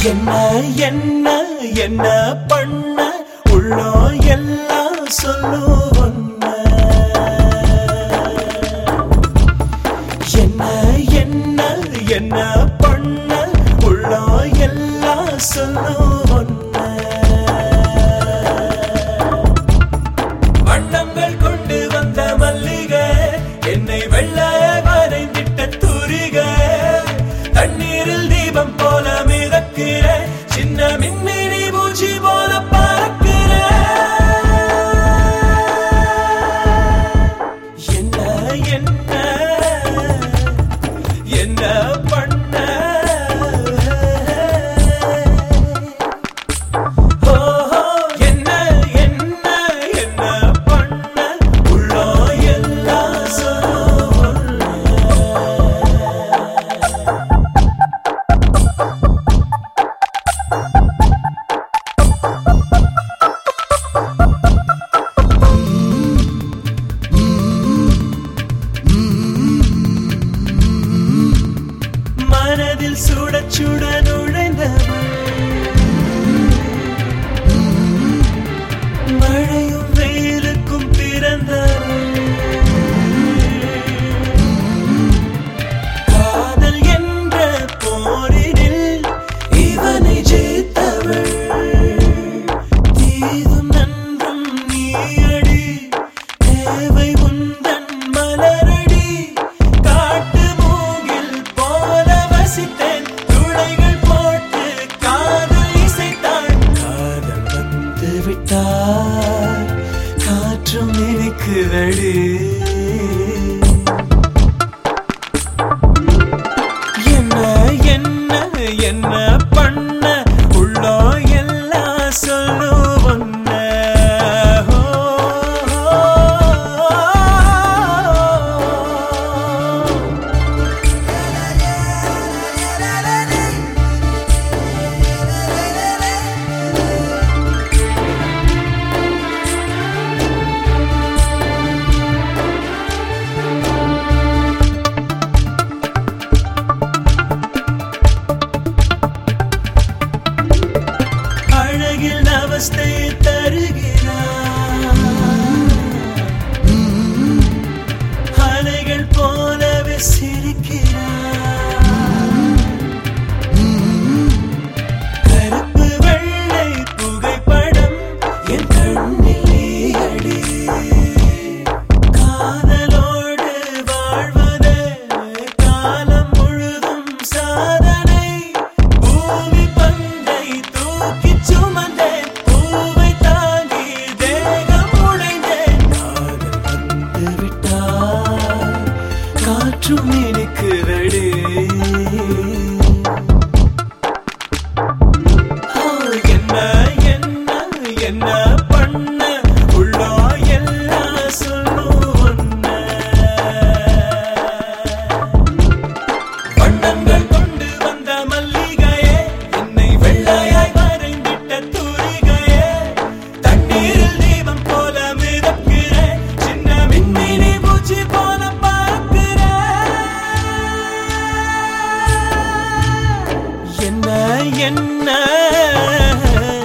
என்ன என்ன என்ன பண்ண உள்ளோ எல்லாம் சொல்லும் என்ன என்ன என்ன பண்ண உள்ளோ எல்லாம் சொல்லும் வண்ணங்கள் கொண்டு வந்த மல்லிகை என்னை வெள்ள வரைந்திட்ட தூரிகை தண்ணீரில் தீபம் போல மிதக்கிற சின்ன மின்மினி பூச்சி போல பறக்கிற என்ன என்ன என்ன பண்ண ஓஹோ என்ன என்ன என்ன பண்ண உள்ளோ எல்லாம் சொல்ல மனதில் சுட சுட நுழைந்தவள் மழையும் வெயிலுக்கும் பிறந்தவள் காதல் என்ற போரினில் இவனை ஜெயித்தவள் தீதும் நன்றும் நீயடி தேவை உந்தன் மலரடி காட்டு மூங்கில் போல வசித்தேன் துளைகள் போட்டு காதல் இசைத்தாள் காதல் வந்து விட்டார் காற்றும் நினைக்குதடி என்ன என்ன என்ன பண்ண உள்ளோ எல்லாம் சொல்லும் ஒன்ன அழகில் அவஸ்தை தருகிறார் அலைகள் போலவே சிரிக்கிறார் கருப்பு வெள்ளை புகைப்படம் என் கண்ணில் நீயடி காதலோடு வாழ்வதே காலம் முழுதும் சாதனை பூமி பந்தை தூக்கிச் சுமந்தேன் பூவை தாங்கி தேகம் உடைந்தேன் காதல் வந்து விட்டார் காற்றும் இனிக்குதடி என்ன என்ன என்ன பண்ண உள்ளோ எல்லாம் சொல்லும் வண்ணங்கள் கொண்டு வந்த மல்லிகையே என்னை வெள்ளையாய் வரைந்திட்ட தூரிகையே தண்ணீரில் தீபம் போல மிதக்கிற சின்ன மின்மினி பூச்சி போல பறக்கிற என்ன என்ன